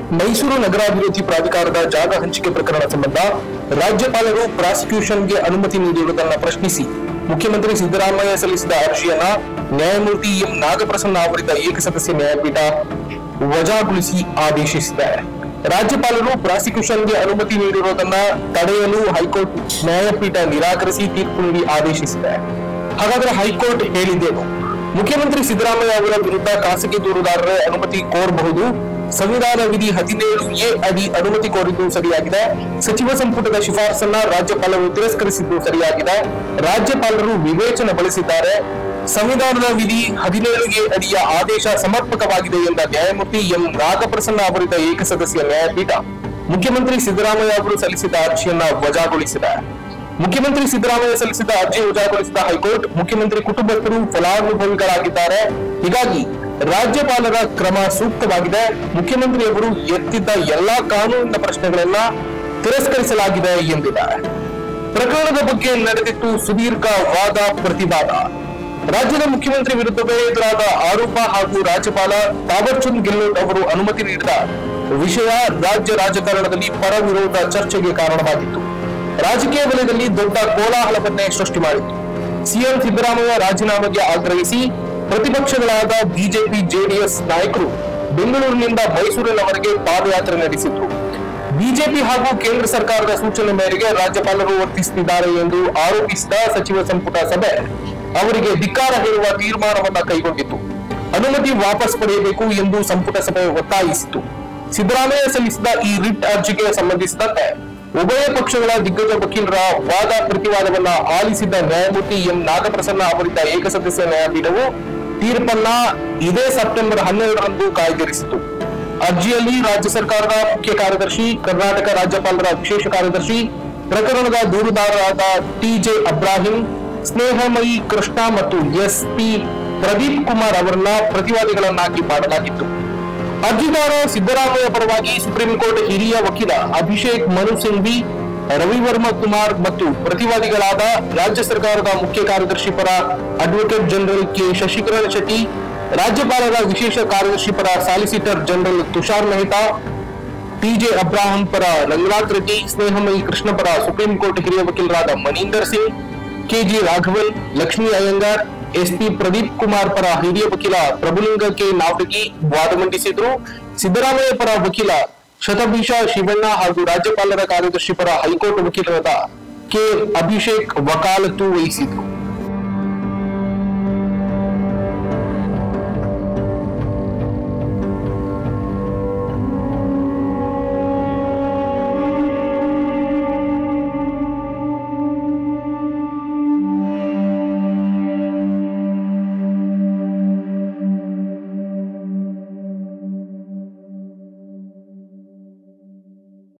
ಮೈಸೂರು ನಗರಾಭಿವೃದ್ಧಿ ಪ್ರಾಧಿಕಾರದ ಜಾಗ ಹಂಚಿಕೆ ಪ್ರಕರಣ ಸಂಬಂಧ ರಾಜ್ಯಪಾಲರು ಪ್ರಾಸಿಕ್ಯೂಷನ್ಗೆ ಅನುಮತಿ ನೀಡಿರುವುದನ್ನು ಪ್ರಶ್ನಿಸಿ ಮುಖ್ಯಮಂತ್ರಿ ಸಿದ್ದರಾಮಯ್ಯ ಸಲ್ಲಿಸಿದ ಅರ್ಜಿಯನ್ನ ನ್ಯಾಯಮೂರ್ತಿ ಎಂ ನಾಗಪ್ರಸನ್ನ ಅವರಿದ್ದ ಏಕಸದಸ್ಯ ನ್ಯಾಯಪೀಠ ವಜಾಗೊಳಿಸಿ ಆದೇಶಿಸಿದೆ ರಾಜ್ಯಪಾಲರು ಪ್ರಾಸಿಕ್ಯೂಷನ್ಗೆ ಅನುಮತಿ ನೀಡಿರುವುದನ್ನ ತಡೆಯಲು ಹೈಕೋರ್ಟ್ ನ್ಯಾಯಪೀಠ ನಿರಾಕರಿಸಿ ತೀರ್ಪು ನೀಡಿ ಆದೇಶಿಸಿದೆ ಹಾಗಾದ್ರೆ ಹೈಕೋರ್ಟ್ ಹೇಳಿದ್ದೇನು ಮುಖ್ಯಮಂತ್ರಿ ಸಿದ್ದರಾಮಯ್ಯ ಅವರ ವಿರುದ್ಧ ಖಾಸಗಿ ದೂರುದಾರರೇ ಅನುಮತಿ ಕೋರಬಹುದು ಸಂವಿಧಾನ ವಿಧಿ ಹದಿನೇಳು ಎ ಅಡಿ ಅನುಮತಿ ಕೋರಿದ್ದು ಸರಿಯಾಗಿದೆ ಸಚಿವ ಸಂಪುಟದ ಶಿಫಾರಸನ್ನ ರಾಜ್ಯಪಾಲರು ತಿರಸ್ಕರಿಸಿದ್ದು ಸರಿಯಾಗಿದೆ ರಾಜ್ಯಪಾಲರು ವಿವೇಚನೆ ಬಳಸಿದ್ದಾರೆ ಸಂವಿಧಾನದ ವಿಧಿ ಹದಿನೇಳು ಎ ಅಡಿಯ ಆದೇಶ ಸಮರ್ಪಕವಾಗಿದೆ ಎಂದ ನ್ಯಾಯಮೂರ್ತಿ ಎಂ ನಾಗಪ್ರಸನ್ನ ಅವರಿದ್ದ ಏಕಸದಸ್ಯ ನ್ಯಾಯಪೀಠ ಮುಖ್ಯಮಂತ್ರಿ ಸಿದ್ದರಾಮಯ್ಯ ಅವರು ಸಲ್ಲಿಸಿದ ಅರ್ಜಿಯನ್ನ ವಜಾಗೊಳಿಸಿದೆ ಮುಖ್ಯಮಂತ್ರಿ ಸಿದ್ದರಾಮಯ್ಯ ಸಲ್ಲಿಸಿದ ಅರ್ಜಿ ವಜಾಗೊಳಿಸಿದ ಹೈಕೋರ್ಟ್ ಮುಖ್ಯಮಂತ್ರಿ ಕುಟುಂಬಸ್ಥರು ಫಲಾನುಭವಿಗಳಾಗಿದ್ದಾರೆ ಹೀಗಾಗಿ ರಾಜ್ಯಪಾಲರ ಕ್ರಮ ಸೂಕ್ತವಾಗಿದೆ ಮುಖ್ಯಮಂತ್ರಿಯವರು ಎತ್ತಿದ್ದ ಎಲ್ಲಾ ಕಾನೂನಿನ ಪ್ರಶ್ನೆಗಳನ್ನ ತಿರಸ್ಕರಿಸಲಾಗಿದೆ ಎಂದಿದೆ ಪ್ರಕರಣದ ಬಗ್ಗೆ ನಡೆದಿತ್ತು ಸುದೀರ್ಘ ವಾದ ಪ್ರತಿವಾದ ರಾಜ್ಯದ ಮುಖ್ಯಮಂತ್ರಿ ವಿರುದ್ಧವೇ ಎದುರಾದ ಆರೋಪ ಹಾಗೂ ರಾಜ್ಯಪಾಲ ತಾವರ್ಚಂದ್ ಗೆಹ್ಲೋಟ್ ಅವರು ಅನುಮತಿ ನೀಡಿದ ವಿಷಯ ರಾಜ್ಯ ರಾಜಕಾರಣದಲ್ಲಿ ಪರ ವಿರೋಧ ಚರ್ಚೆಗೆ ಕಾರಣವಾಗಿತ್ತು ರಾಜಕೀಯ ವಲಯದಲ್ಲಿ ದೊಡ್ಡ ಕೋಲಾಹಲವನ್ನೇ ಸೃಷ್ಟಿ ಮಾಡಿತ್ತು ಸಿಎಂ ಸಿದ್ದರಾಮಯ್ಯ ರಾಜೀನಾಮೆಗೆ ಆಗ್ರಹಿಸಿ ಪ್ರತಿಪಕ್ಷಗಳಾದ ಬಿಜೆಪಿ ಜೆಡಿಎಸ್ ನಾಯಕರು ಬೆಂಗಳೂರಿನಿಂದ ಮೈಸೂರಿನವರೆಗೆ ಪಾದಯಾತ್ರೆ ನಡೆಸಿದ್ರು ಬಿಜೆಪಿ ಹಾಗೂ ಕೇಂದ್ರ ಸರ್ಕಾರದ ಸೂಚನೆ ಮೇರೆಗೆ ರಾಜ್ಯಪಾಲರು ವರ್ತಿಸುತ್ತಿದ್ದಾರೆ ಎಂದು ಆರೋಪಿಸಿದ ಸಚಿವ ಸಂಪುಟ ಸಭೆ ಅವರಿಗೆ ಧಿಕ್ಕಾರ ಹೇಳುವ ತೀರ್ಮಾನವನ್ನ ಕೈಗೊಂಡಿತು ಅನುಮತಿ ವಾಪಸ್ ಪಡೆಯಬೇಕು ಎಂದು ಸಂಪುಟ ಸಭೆ ಒತ್ತಾಯಿಸಿತು ಸಿದ್ದರಾಮಯ್ಯ ಸಲ್ಲಿಸಿದ ಈ ರಿಟ್ ಅರ್ಜಿಗೆ ಸಂಬಂಧಿಸಿದಂತೆ ಉಭಯ ಪಕ್ಷಗಳ ದಿಗ್ಗಜ ವಕೀಲರ ವಾದ ಪ್ರತಿವಾದವನ್ನ ಆಲಿಸಿದ ನ್ಯಾಯಮೂರ್ತಿ ಎಂ ನಾಗಪ್ರಸನ್ನ ಅವರಿದ್ದ ಏಕಸದಸ್ಯ ನ್ಯಾಯಪೀಠವು ತೀರ್ಪನ್ನ ಇದೇ ಸೆಪ್ಟೆಂಬರ್ ಹನ್ನೆರಡರಂದು ಕಾಯ್ದಿರಿಸಿತು ಅರ್ಜಿಯಲ್ಲಿ ರಾಜ್ಯ ಸರ್ಕಾರದ ಮುಖ್ಯ ಕಾರ್ಯದರ್ಶಿ ಕರ್ನಾಟಕ ರಾಜ್ಯಪಾಲರ ವಿಶೇಷ ಕಾರ್ಯದರ್ಶಿ ಪ್ರಕರಣದ ದೂರುದಾರರಾದ ಟಿಜೆ ಅಬ್ರಾಹಿಂ ಸ್ನೇಹಮಯಿ ಕೃಷ್ಣ ಮತ್ತು ಎಸ್ ಪಿ ಪ್ರದೀಪ್ ಕುಮಾರ್ ಅವರನ್ನ ಪ್ರತಿವಾದಿಗಳನ್ನಾಗಿ ಮಾಡಲಾಗಿತ್ತು ಅರ್ಜಿದಾರ ಸಿದ್ದರಾಮಯ್ಯ ಪರವಾಗಿ ಸುಪ್ರೀಂ ಕೋರ್ಟ್ ಹಿರಿಯ ವಕೀಲ ಅಭಿಷೇಕ್ ಮನು ಸಿಂಘ್ವಿ ರವಿವರ್ಮ ಕುಮಾರ್ ಮತ್ತು ಪ್ರತಿವಾದಿಗಳಾದ ರಾಜ್ಯ ಸರ್ಕಾರದ ಮುಖ್ಯ ಕಾರ್ಯದರ್ಶಿ ಪರ advocate general K Shashikiran Shetty ರಾಜ್ಯಪಾಲರ ವಿಶೇಷ ಕಾರ್ಯದರ್ಶಿ ಪರ solicitor general Tushar Mehta TJ Abraham ಪರ ರಂಗನಾಥ್ ರೆಡ್ಡಿ ಸ್ನೇಹಮಯಿ ಕೃಷ್ಣ ಪರ ಸುಪ್ರೀಂ ಕೋರ್ಟ್ ಹಿರಿಯ ವಕೀಲರಾದ ಮನೀಂದರ್ ಸಿಂಗ್ ಕೆಜಿ ರಾಘವನ್ ಲಕ್ಷ್ಮೀ ಅಯ್ಯಂಗಾರ್ ಎಸ್ಪಿ ಪ್ರದೀಪ್ ಕುಮಾರ್ ಪರ ಹಿರಿಯ ವಕೀಲ ಪ್ರಭುಲಿಂಗ ಕೆ ನಾವಟಗಿ ವಾದ ಮಂಡಿಸಿದ್ರು ಸಿದ್ದರಾಮಯ್ಯ ಪರ ವಕೀಲ ಶತಭೀಷ ಶಿವಣ್ಣ ಹಾಗೂ ರಾಜ್ಯಪಾಲರ ಕಾರ್ಯದರ್ಶಿ ಪರ ಹೈಕೋರ್ಟ್ ವಕೀಲರಾದ ಕೆ ಅಭಿಷೇಕ್ ವಕಾಲತ್ತು ವಹಿಸಿದ್ರು